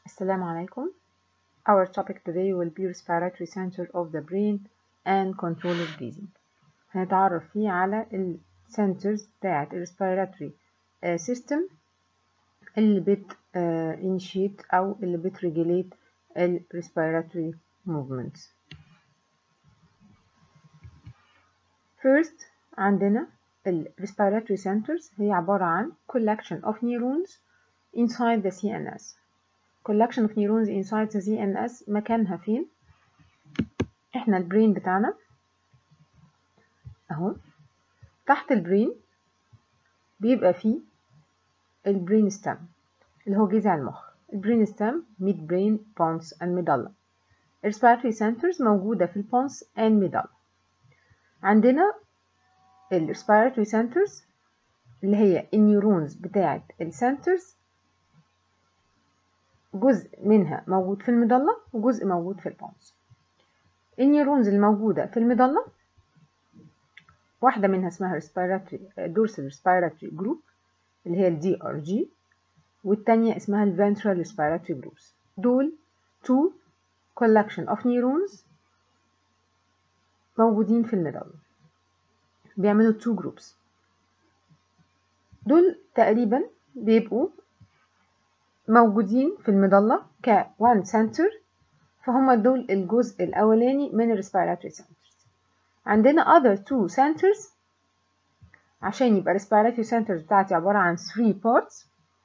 Assalamu alaikum. Our topic today will be respiratory center of the brain and control of breathing. هنتعرف فيه على ال centers بتاعت ال respiratory uh, system اللي بت uh, initiate أو اللي بت regulate ال respiratory movements. First عندنا ال respiratory centers هي عبارة عن collection of neurons inside the CNS. collection of neurons inside the CNS مكانها فين؟ احنا البرين بتاعنا اهو تحت البرين بيبقى فيه البرين ستام اللي هو جذع المخ البرين ستام ميد برين بونس and ميدالا respiratory centers موجودة في البونس and ميدالا عندنا ال respiratory centers اللي هي النيورونز بتاعت السنترز جزء منها موجود في المضلة وجزء موجود في البونس النيورونز الموجودة في المضلة واحدة منها اسمها respiratory dorsal respiratory group اللي هي ال DRG والتانية اسمها ال ventral respiratory groups دول two collection of neurons موجودين في المضلة بيعملوا two groups دول تقريبا بيبقوا موجودين في المضلة ك one center فهم دول الجزء الأولاني من ال respiratory centers عندنا other two centers عشان يبقى respiratory centers بتاعتي عبارة عن three parts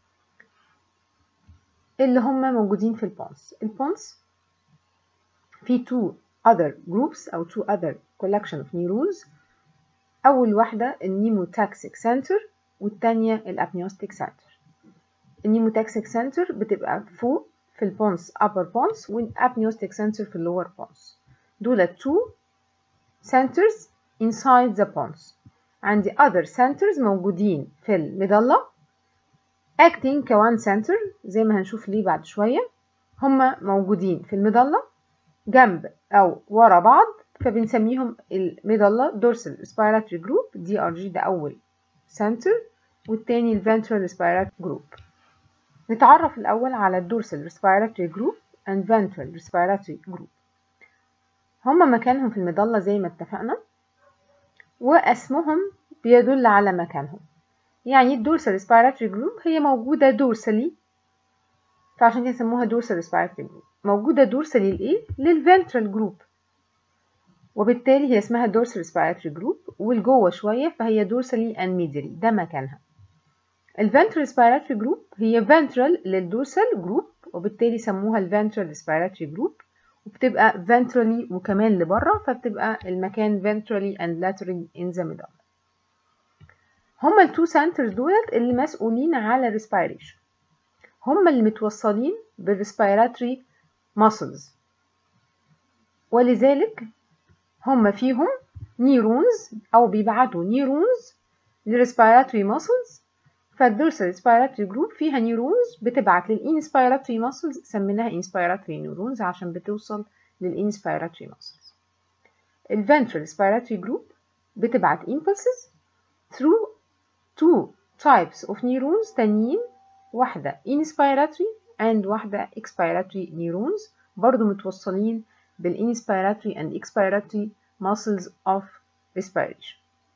اللي هم موجودين في البونس البونس في two other groups أو two other collection of neurons أول واحدة النيموتاكسيك center والتانية الأبنيوستيك center النيموتاكسيك سنتر بتبقى فوق في البونس upper pons والابنيوستيك سنتر في اللور pons دول two centers inside the pons عندي other centers موجودين في المظلة acting كوان center زي ما هنشوف ليه بعد شوية هما موجودين في المظلة جنب أو ورا بعض فبنسميهم المظلة dorsal respiratory group DRG ده أول center والتاني ال ventral respiratory group نتعرف الأول على الدورسال respiratory group and ventral respiratory group هما مكانهم في المظلة زي ما اتفقنا واسمهم بيدل على مكانهم يعني الدورسال respiratory group هي موجودة دورسالي فعشان كده سموها dorsal respiratory group موجودة دورسالي لإيه؟ للventral group وبالتالي هي اسمها dorsal respiratory group والجوه شوية فهي dorsally and medially ده مكانها الفنترال respiratory جروب هي ventral للدورسال جروب وبالتالي سموها الفنترال respiratory جروب وبتبقى ventrally وكمان لبره فبتبقى المكان ventrally and laterally in the middle هما التو سنترز دولت اللي مسؤولين على respiration هما اللي متوصلين بالريسبيراتوري muscles ولذلك هما فيهم نيرونز أو بيبعتوا نيرونز للريسبيراتوري muscles فالدورسال respiratory جروب فيها نيورونز بتبعت للإنسبيراتوري ماسلز سميناها إنسبيراتوري نيورونز عشان بتوصل للإنسبيراتوري ماسلز الفنترال respiratory جروب بتبعت impulses through two types of neurons تانيين واحدة inspiratory and واحدة expiratory neurons برضو متوصلين بالinspiratory and expiratory muscles of respiration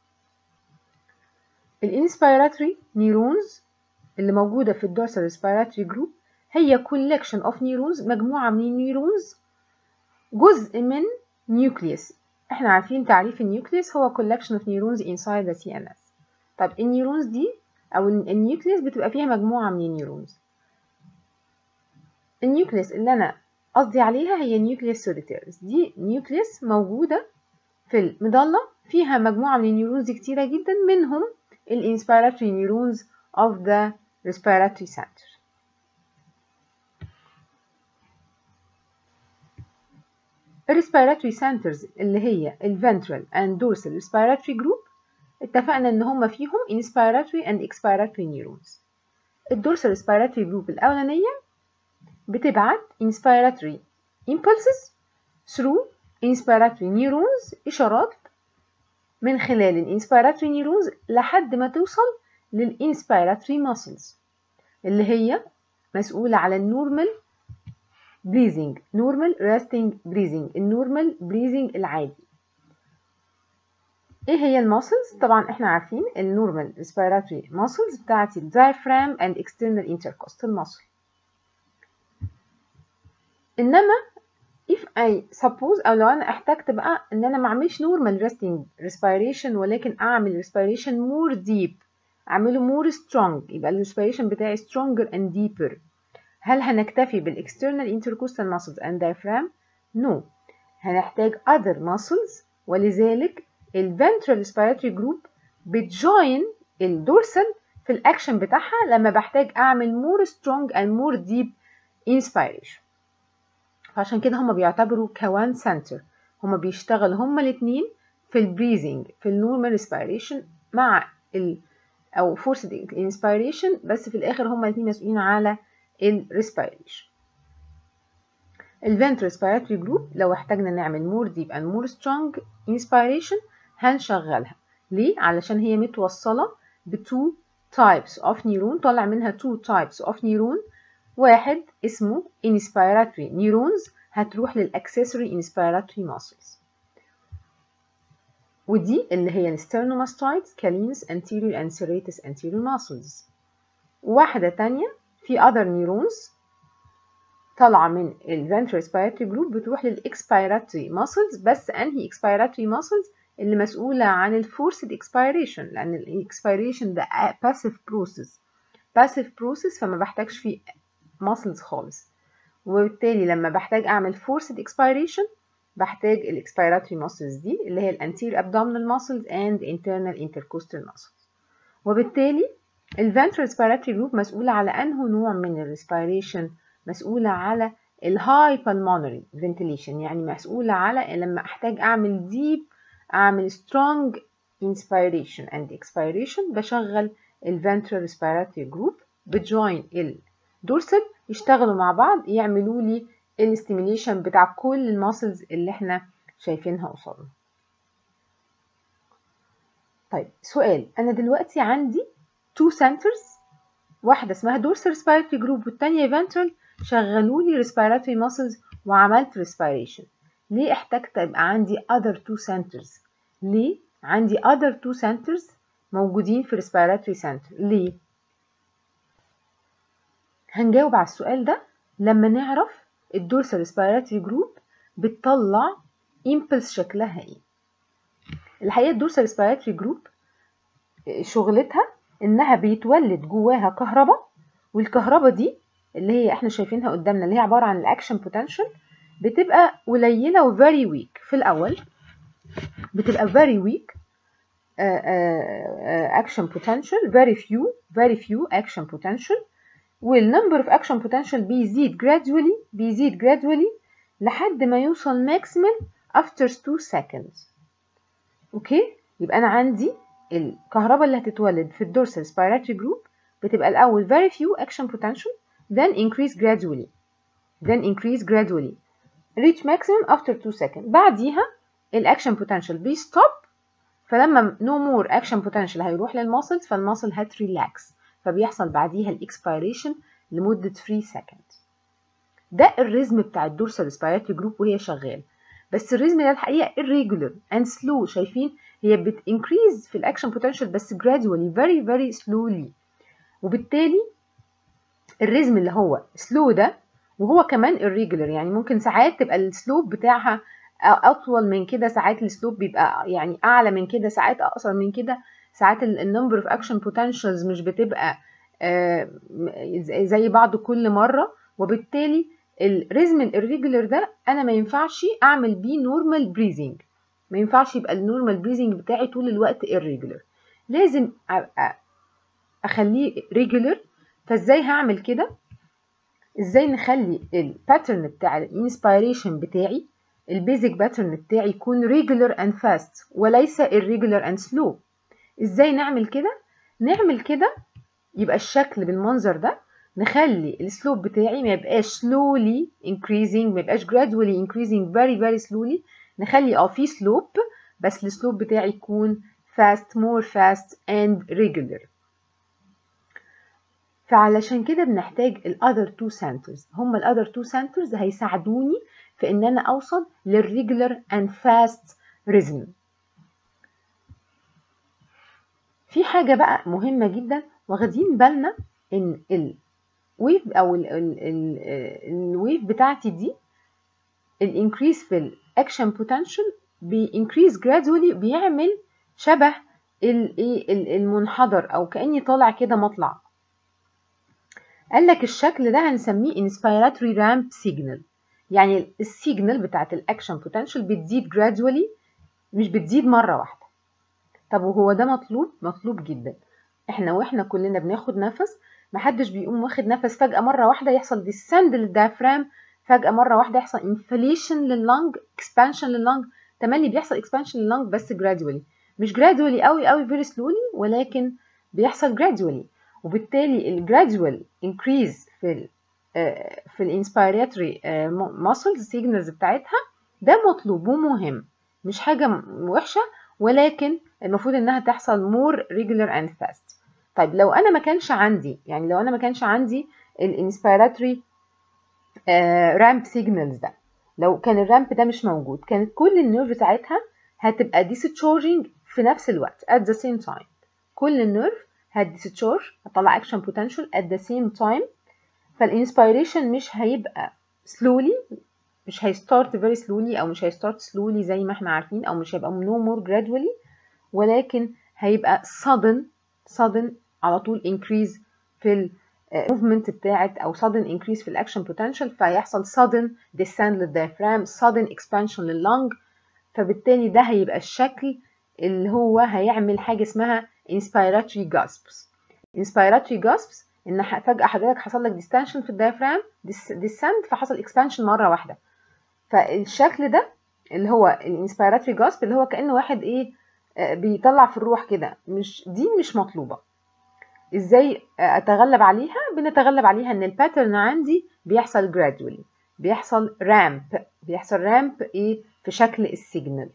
الانسبيراتوري نيورونز اللي موجودة في الدورسال ريسبيراتوري جروب هي collection of neurons مجموعة من النيورونز جزء من نيوكليوس احنا عارفين تعريف النيوكليوس هو collection of neurons inside the CNS طب النيورونز دي او النيوكليوس بتبقى فيها مجموعة من النيورونز النيوكليوس اللي انا قصدي عليها هي نيوكليوس سوليتيرز دي نيوكليوس موجودة في المظلة فيها مجموعة من النيورونز كتيرة جدا منهم الانسبيراتوري neurons of the respiratory center. respiratory centers اللي هي ال ventral and dorsal respiratory group اتفقنا ان هما فيهم inspiratory and expiratory neurons. الدورسال respiratory group الأولانية بتبعت inspiratory impulses through inspiratory neurons إشارات من خلال الانسبيراتوري نيورونز لحد ما توصل للانسبيراتوري ماسلز اللي هي مسؤولة على النورمال breathing normal resting breathing النورمال breathing العادي ايه هي الماسلز طبعا احنا عارفين النورمال respiratory muscles بتاعتي diaphragm and external intercostal muscle انما if I suppose او لو انا احتجت بقى ان انا ما اعملش normal resting respiration ولكن اعمل respiration more deep اعمله more strong يبقى ال respiration بتاعي stronger and deeper هل هنكتفي بالاكسترنال intercostal muscles and diaphragm no هنحتاج other muscles ولذلك ال ventral respiratory group بتجوين الدورسال في الاكشن بتاعها لما بحتاج اعمل more strong and more deep inspiration فعشان كده هما بيعتبروا كوان سنتر هما بيشتغلوا هما الاتنين في البريزنج في النورمال ريسبيريشن مع ال او فورسد انسبيريشن بس في الاخر هما الاتنين مسؤولين على الريسبيريشن الفنتر ريسبيراتوري جروب لو احتاجنا نعمل مور ديب اند مور سترونج انسبيريشن هنشغلها ليه علشان هي متوصله بتو types of neuron طالع منها two types of neuron واحد اسمه inspiratory neurons هتروح للاكسسوري inspiratory muscles ودي اللي هي السترنوماستويدز كالينس anterior and serratus anterior muscles واحدة تانية في other neurons طالعة من ال ventral respiratory group بتروح للإكسبيراتوري muscles بس أنهي expiratory muscles اللي مسؤولة عن ال forced expiration لأن ال expiration ده passive process passive process فما بحتاجش فيه muscles خالص وبالتالي لما بحتاج أعمل forced expiration بحتاج ال expiratory muscles دي اللي هي ال anterior abdominal muscles and internal intercostal muscles وبالتالي ال ventral respiratory group مسؤولة على أنه نوع من ال respiration مسؤولة على ال high pulmonary ventilation يعني مسؤولة على لما أحتاج أعمل deep أعمل strong inspiration and expiration بشغل ال ventral respiratory group بتجوين ال dorsal يشتغلوا مع بعض يعملوا لي الاستيميليشن بتاع كل الماسلز اللي احنا شايفينها قصادنا طيب سؤال انا دلوقتي عندي تو سنترز واحده اسمها dorsal respiratory group والتانية ventral شغلوا لي respiratory muscles وعملت respiration ليه احتجت يبقى عندي other two centers ليه عندي other two centers موجودين في respiratory center ليه هنجاوب على السؤال ده لما نعرف الدورسال ريسبيراتوري جروب بتطلع امبلس شكلها ايه الحقيقه الدورسال ريسبيراتوري جروب شغلتها انها بيتولد جواها كهرباء والكهرباء دي اللي هي احنا شايفينها قدامنا اللي هي عباره عن الاكشن بوتنشال بتبقى قليله وفيري ويك في الاول بتبقى very weak uh, uh, action potential very few very few action potential والنمبر اوف اكشن بوتنشال بيزيد gradually بيزيد gradually لحد ما يوصل maximum after 2 seconds اوكي يبقى انا عندي الكهرباء اللي هتتولد في الدورسال respiratory group بتبقى الاول very few action potential then increase gradually then increase gradually reach maximum after 2 seconds بعديها الاكشن بوتنشال بيستوب فلما no more action potential هيروح للماسلز فالماسل هتريلاكس فبيحصل بعديها الاكسبيريشن لمدة 3 سكند ده الريزم بتاع الدورسال ريسبيراتوري جروب وهي شغال بس الريزم ده الحقيقة irregular and slow شايفين هي بتنكريز في الاكشن بوتنشال بس gradually very very slowly وبالتالي الريزم اللي هو slow ده وهو كمان irregular يعني ممكن ساعات تبقى السلوب بتاعها اطول من كده ساعات السلوب بيبقى يعني اعلى من كده ساعات اقصر من كده ساعات النمبر اوف اكشن بوتنشالز مش بتبقى زي بعض كل مره وبالتالي الريزم الريجولر ده انا ما ينفعش اعمل بيه نورمال بريزنج ما ينفعش يبقى النورمال بريزنج بتاعي طول الوقت irregular لازم اخليه ريجولر فازاي هعمل كده ازاي نخلي الباترن بتاع الانسبيريشن بتاعي البيزك باترن بتاعي يكون regular and fast وليس irregular and slow ازاي نعمل كده نعمل كده يبقى الشكل بالمنظر ده نخلي السلوب بتاعي ما يبقاش slowly increasing ما يبقاش gradually increasing very very slowly نخلي اه في سلوب بس السلوب بتاعي يكون fast more fast and regular فعلشان كده بنحتاج ال other two centers هم ال other two centers هيساعدوني في ان انا اوصل للريجولر and fast rhythm في حاجة بقى مهمة جدا واخدين بالنا ان الويف او الويف بتاعتي دي الانكريس في الاكشن بوتنشال بينكريس جرادولي بيعمل شبه الايه المنحدر او كاني طالع كده مطلع قال لك الشكل ده هنسميه inspiratory ramp signal يعني السيجنال بتاعت الاكشن بوتنشال بتزيد جرادولي مش بتزيد مره واحده طب وهو ده مطلوب مطلوب جدا احنا واحنا كلنا بناخد نفس محدش بيقوم واخد نفس فجاه مره واحده يحصل ديسند للديافرام فجاه مره واحده يحصل انفليشن لللنج اكسبانشن لللنج تملي بيحصل اكسبانشن لللنج بس جرادولي مش جرادولي قوي قوي فيري سلولي ولكن بيحصل جرادولي وبالتالي الجرادوال انكريز في ال في الانسبيراتوري ماسلز سيجنالز بتاعتها ده مطلوب ومهم مش حاجه وحشه ولكن المفروض انها تحصل مور ريجولار اند فاست طيب لو انا ما كانش عندي يعني لو انا ما كانش عندي الانسبيراتوري رامب سيجنالز ده لو كان الرامب ده مش موجود كانت كل النيرف بتاعتها هتبقى ديستشارجنج في نفس الوقت at the same time كل النيرف هتديستشارج هتطلع اكشن بوتنشال at the same time فالانسبيريشن مش هيبقى slowly مش هيستارت very slowly او مش هيستارت slowly زي ما احنا عارفين او مش هيبقى no more gradually ولكن هيبقى sudden sudden على طول increase في الموفمنت بتاعت او sudden increase في الاكشن potential فيحصل sudden descend للديافرام sudden expansion لللنج فبالتالي ده هيبقى الشكل اللي هو هيعمل حاجه اسمها inspiratory gasps inspiratory gasps ان فجاه حضرتك حصل لك ديستنشن في الديافرام descend فحصل expansion مره واحده فالشكل ده اللي هو الانسبيراتوري جاسب اللي هو كانه واحد ايه بيطلع في الروح كده مش دي مش مطلوبه ازاي اتغلب عليها بنتغلب عليها ان الباترن عندي بيحصل gradually بيحصل رامب بيحصل رامب ايه في شكل السيجنال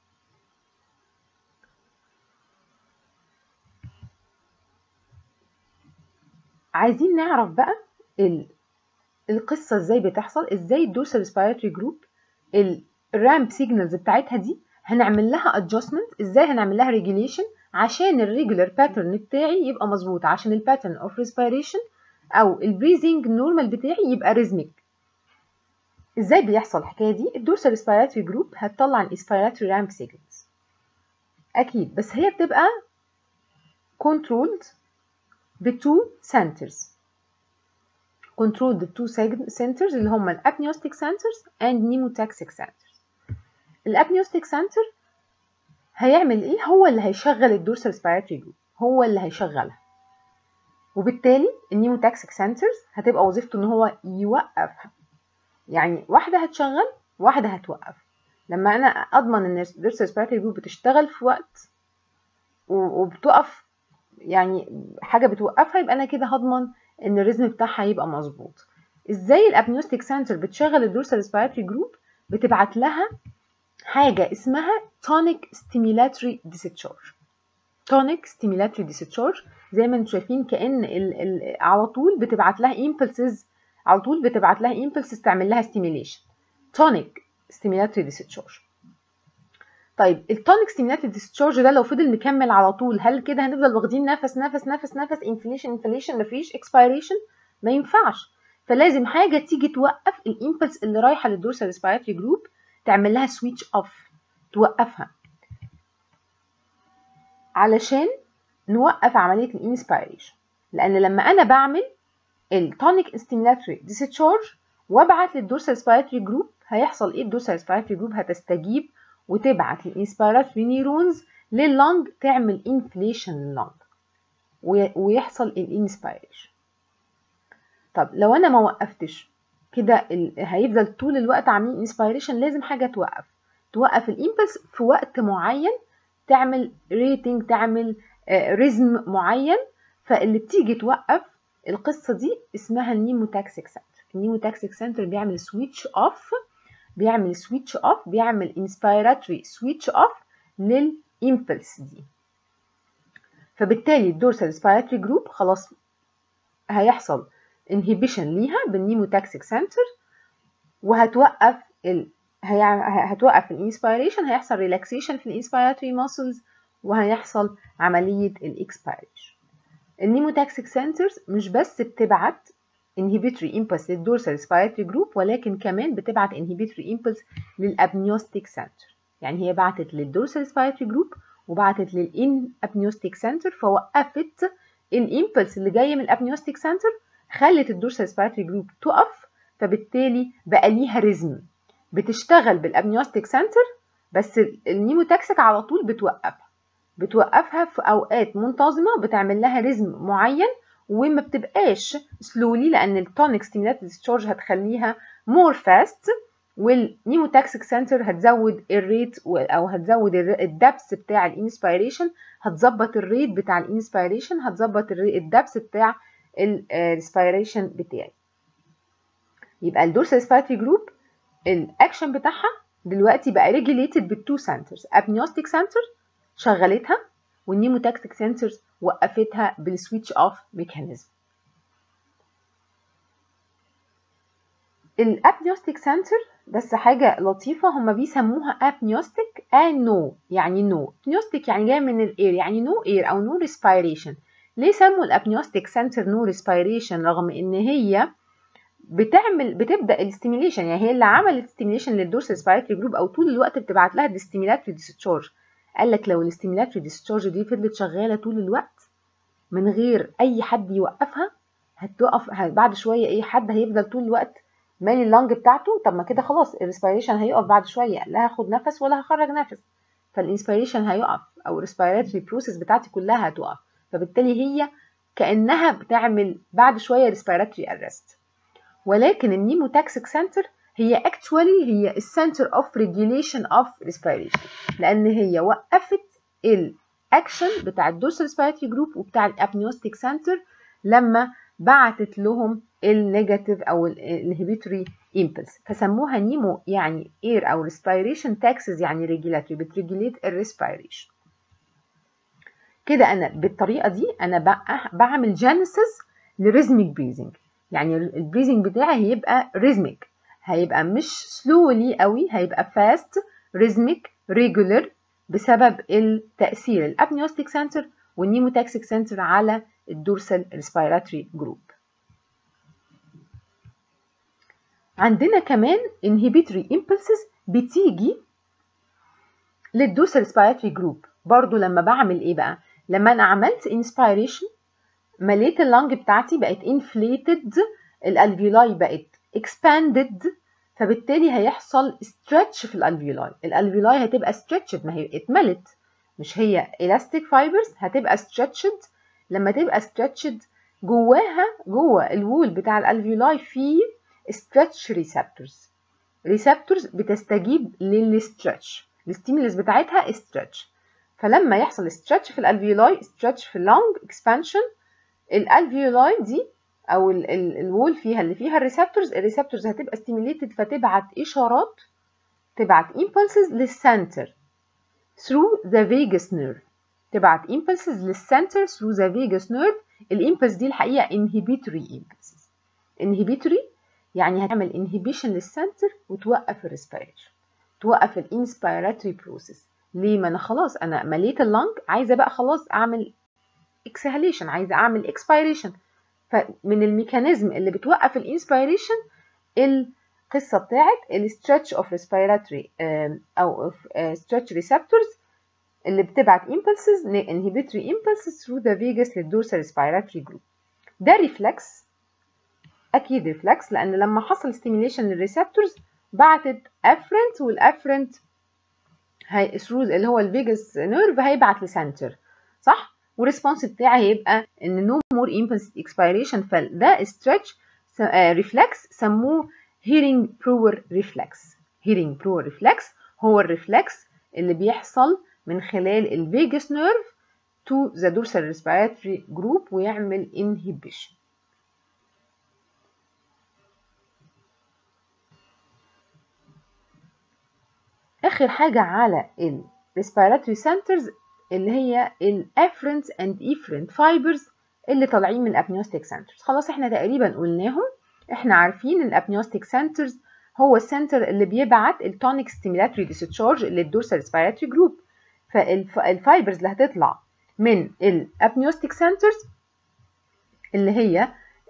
عايزين نعرف بقى ال... القصه ازاي بتحصل ازاي الدورسال ريسبيراتوري جروب الرامب سيجنالز بتاعتها دي هنعمل لها ادجستمنت ازاي هنعمل لها ريجوليشن عشان الريجولار باترن بتاعي يبقى مظبوط عشان الباترن اوف ريسبيريشن او البريزنج نورمال بتاعي يبقى ريزميك ازاي بيحصل الحكايه دي الدورسال ريسبيراتوري جروب هتطلع الانسبيراتوري رامب سيجنالز اكيد بس هي بتبقى كنترولد بتو سنترز control the two centers اللي هم الابنيوستيك centers and pneumotaxic centers الابنيوستيك center هيعمل ايه هو اللي هيشغل الدورسال ريسبيراتوري جروب هو اللي هيشغلها وبالتالي النيموتاكسيك سنترز هتبقى وظيفته ان هو يوقفها يعني واحده هتشغل واحده هتوقف لما انا اضمن ان الدورسال ريسبيراتوري جروب بتشتغل في وقت وبتقف يعني حاجه بتوقفها يبقى انا كده هضمن ان الريزم بتاعها يبقى مظبوط ازاي الابنيوستيك سنتر بتشغل الدورسال ريسبيراتوري جروب بتبعت لها حاجه اسمها tonic stimulatory discharge tonic stimulatory discharge زي ما انتم شايفين كان ال ال على طول بتبعت لها impulses على طول بتبعت لها impulses تعمل لها stimulation tonic stimulatory discharge طيب التونيك ستيميلاتيف ديسشارج ده لو فضل مكمل على طول هل كده هنفضل واخدين نفس نفس نفس نفس انفليشن انفليشن مفيش اكسبيريشن ما ينفعش فلازم حاجه تيجي توقف الامبلس اللي رايحه للدورسال ريسبيراتوري جروب تعمل لها سويتش اوف توقفها علشان نوقف عمليه الانسبيريشن لان لما انا بعمل التونيك ستيميلاتوري ديسشارج وابعت للدورسال ريسبيراتوري جروب هيحصل ايه الدورسال ريسبيراتوري جروب هتستجيب وتبعت الانسبيراتوري نيرونز لللنج تعمل انفليشن لللنج ويحصل الانسبيريشن طب لو انا ما وقفتش كده هيفضل طول الوقت عاملين انسبيريشن لازم حاجه توقف توقف الامبلس في وقت معين تعمل ريتنج تعمل ريزم معين فاللي بتيجي توقف القصه دي اسمها النيموتاكسيك سنتر النيموتاكسيك سنتر بيعمل سويتش اوف بيعمل سويتش اوف بيعمل انسبيراتوري سويتش اوف للامبلس دي فبالتالي الدورسال ريسبيراتوري جروب خلاص هيحصل inhibition ليها بالنيموتاكسيك سنتر وهتوقف ال... هي... هتوقف الانسبيريشن هيحصل ريلاكسيشن في الانسبيراتوري ماسلز وهيحصل عملية الاكسبيريشن النيموتاكسيك سنترز مش بس بتبعت inhibitory impulse للدورسال respiratory جروب ولكن كمان بتبعت inhibitory impulse للابنيوستيك سنتر يعني هي بعتت للدورسال respiratory جروب وبعتت للان ابنيوستيك سنتر فوقفت الامبلس اللي جايه من الابنيوستيك سنتر خلت الدورسال respiratory جروب تقف فبالتالي بقى ليها ريزم بتشتغل بالابنيوستيك سنتر بس النيموتاكسيك على طول بتوقفها بتوقفها في اوقات منتظمه بتعمل لها ريزم معين وما بتبقاش سلولي لان التونيك ستيمولات ديسشارج هتخليها مور فاست والنيموتاكسيك سنتر هتزود الريت او هتزود الدبس بتاع الانسبيريشن هتظبط الريت بتاع الانسبيريشن هتظبط الدبس بتاع الريسبيريشن بتاعي يبقى الدورسال ريسبيراتوري جروب الاكشن بتاعها دلوقتي بقى ريجوليتد بالتو سنترز ابنيوستيك سنتر شغلتها والنيموتاكسيك سنترز وقفتها بالسويتش اوف ميكانيزم الابنيوستيك سنتر بس حاجة لطيفة هما بيسموها ابنيوستيك and no يعني نو no. ابنيوستيك يعني جاي من الاير يعني نو no اير او نو no ريسبيريشن ليه سموا الابنيوستيك سنتر نو ريسبيريشن رغم ان هي بتعمل بتبدا الاستيميليشن يعني هي اللي عملت استيميليشن للدورس ريسبيراتوري جروب او طول الوقت بتبعت لها الستيميلاتوري ديسشارج قال لك لو الاستيميلاتوري ديسشارج دي فضلت شغاله طول الوقت من غير اي حد يوقفها هتوقف بعد شويه اي حد هيفضل طول الوقت مالي اللنج بتاعته طب ما كده خلاص الريسبيريشن هيقف بعد شويه لا هاخد نفس ولا هخرج نفس فالانسبيريشن هيقف او الريسبيراتوري بروسيس بتاعتي كلها هتقف فبالتالي هي كانها بتعمل بعد شويه ريسبيراتوري ارست ولكن النيموتاكسيك سنتر هي اكشوالي هي السنتر اوف ريجوليشن اوف ريسبيريشن لان هي وقفت الاكشن بتاع الدورسال ريسبيراتوري جروب وبتاع الابنيوستيك سنتر لما بعتت لهم النيجاتيف او الانهبيتوري امبلس فسموها نيمو يعني اير او ريسبيريشن تاكسز يعني ريجولاتوري بتريجوليت الريسبيريشن كده انا بالطريقه دي انا بعمل جينيسيس لريزميك بريزنج يعني البريزنج بتاعي هيبقى ريزميك هيبقى مش سلولي قوي هيبقى فاست ريزميك ريجولر بسبب التاثير الابنيوستيك سنتر والنيموتاكسيك سنتر على الدورسال ريسبيراتوري جروب عندنا كمان inhibitory impulses بتيجي للدورسال ريسبيراتوري جروب برضو لما بعمل ايه بقى لما انا عملت inspiration مليت اللنج بتاعتي بقت inflated الالفيولاي بقت expanded فبالتالي هيحصل stretch في الالفيولاي الالفيولاي هتبقى stretched ما هي اتملت مش هي elastic fibers هتبقى stretched لما تبقى stretched جواها جوه الوول بتاع الالفيولاي فيه stretch receptors receptors بتستجيب للستريتش الستيمولس بتاعتها stretch فلما يحصل stretch في الالفيولاي stretch في اللونج expansion الالفيولاي دي او الوول فيها اللي فيها الريسبتورز الريسبتورز هتبقى ستيميليتد فتبعت اشارات تبعت impulses للسنتر through the vagus nerve تبعت impulses للسنتر through the vagus nerve الامبلس دي الحقيقه inhibitory impulses inhibitory يعني هتعمل inhibition للسنتر وتوقف الريسبيريشن توقف الانسبيراتوري بروسيس ليه ما انا خلاص انا مليت اللنج عايزه بقى خلاص اعمل اكسهاليشن عايزه اعمل اكسبيريشن فمن الميكانيزم اللي بتوقف الانسبيريشن القصه بتاعت الستريتش اوف ريسبيراتوري او ستريتش ريسبتورز اللي بتبعت impulses inhibitory impulses through the vagus للدورسال respiratory group ده ريفلكس اكيد ريفلكس لان لما حصل stimulation للريسبتورز بعتت افرنت والافرنت هي through اللي هو الفيجاس نيرف هيبعت لسنتر صح والريسبونس بتاعي هيبقى ان نو مور impulse expiration فده stretch ريفلكس سموه hearing prower reflex hearing prower reflex هو الريفلكس اللي بيحصل من خلال الفيجاس نيرف to the dorsal respiratory group ويعمل inhibition آخر حاجة على ال respiratory centers اللي هي ال afferent and efferent fibers اللي طالعين من الابنيوستيك سنترز خلاص احنا تقريبا قلناهم احنا عارفين الابنيوستيك سنترز هو السنتر اللي بيبعت التونيك ستيميلاتري ديسشارج للدورسال ريسبيراتوري جروب فالفايبرز اللي هتطلع من الابنيوستيك سنترز اللي هي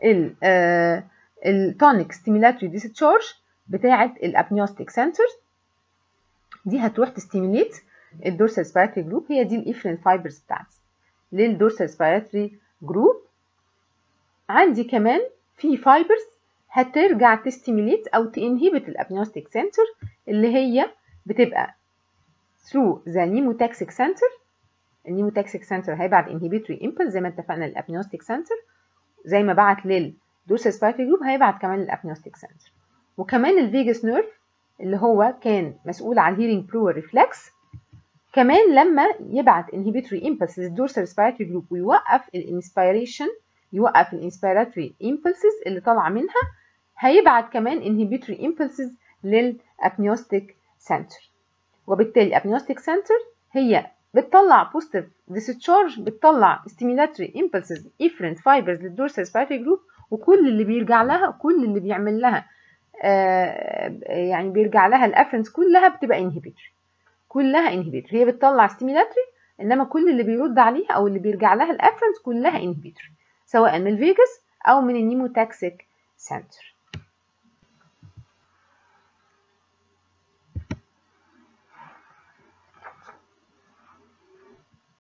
التونيك ستيميلاتري ديسشارج بتاعه الابنيوستيك سنترز دي هتروح تستيميليت الدورسال ريسبيراتوري جروب هي دي الافرين فايبرز بتاعتي للدورسال ريسبيراتوري جروب عندي كمان في فايبرز هترجع تستيميليت او تنهبت الابنيوستيك سنتر اللي هي بتبقى through the pneumotaxic center النيموتاكسيك سنتر هيبعت inhibitory impulse زي ما اتفقنا للابنيوستيك سنتر زي ما بعت للدورسال ريسبيراتوري جروب هيبعت كمان للابنيوستيك سنتر وكمان الفيجاس نيرف اللي هو كان مسؤول عن الهيرنج برو ريفلكس كمان لما يبعت inhibitory impulses للدورسال ريسبيراتوري جروب ويوقف الانسبيريشن يوقف الانسبيراتوري impulses اللي طالعه منها هيبعت كمان inhibitory impulses للابنيوستيك سنتر وبالتالي الابنيوستيك سنتر هي بتطلع positive discharge بتطلع stimulatory impulses efferent fibers للدورسال respiratory جروب وكل اللي بيرجع لها كل اللي بيعمل لها آه يعني بيرجع لها الافرنس كلها بتبقى inhibitory كلها inhibitory هي بتطلع stimulatory انما كل اللي بيرد عليها او اللي بيرجع لها الافرنس كلها inhibitory سواء من الفيجاس او من النيموتاكسيك سنتر